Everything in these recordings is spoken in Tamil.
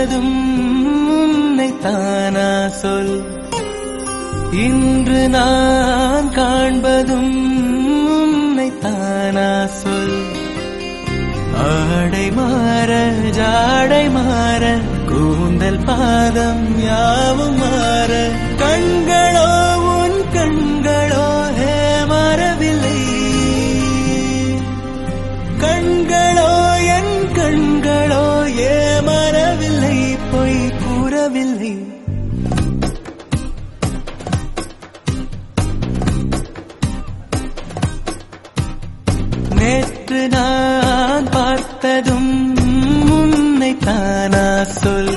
பார்த்ததும் உன்னை தானா சொல் இன்று நான் காண்பதும் உன்னை தானா சொல் ஆடை மாற ஜாடை மாற கூந்தல் பாதம் யாவும் மாற கண்களோ உன் கண்களோ ஹே மாறவில்லை கண்களோ என் கண்களோ ஏ மறவில்லை பொய் கூறவில்லை நேற்று நான் பார்த்ததும் உன்னை தானா சொல்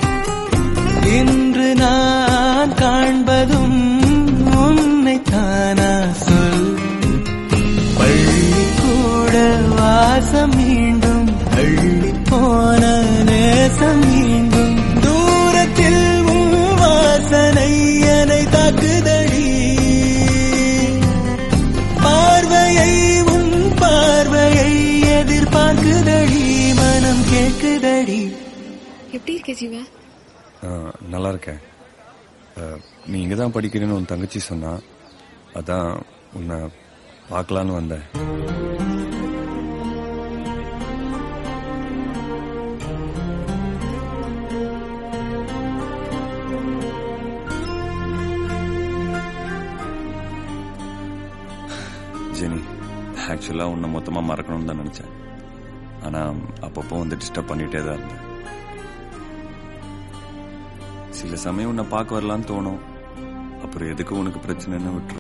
இன்று நான் காண்பதும் உன்னை தானா சொல் பள்ளி கூட வாசம் மீண்டும் அள்ளி போன நேசம் மீண்டும் தூரத்தில் உன் வாசனை என்னை தாக்குதடி பார்வையை உன் பார்வையை எதிர்பார்க்குதடி மனம் கேட்குதடி எப்படி இருக்க ஜீவா ஆ, நல்லா இருக்கேன் ஆ, நீ இங்கே தான் படிக்கிறேன்னு உன் தங்கச்சி சொன்னா அதான் உன்னை பார்க்கலான்னு வந்தேன் ஜெனி ஆக்சுவலாக உன்னை மொத்தமாக மறக்கணும்னு தான் நினச்சேன் ஆனால் அப்பப்போ வந்து டிஸ்டர்ப் பண்ணிகிட்டே தான் இருந்தேன் சில சமயம் உன்னை பார்க்க வரலான்னு தோணும் அப்புறம் எதுக்கு உனக்கு பிரச்சனைன்னு விட்டுரும்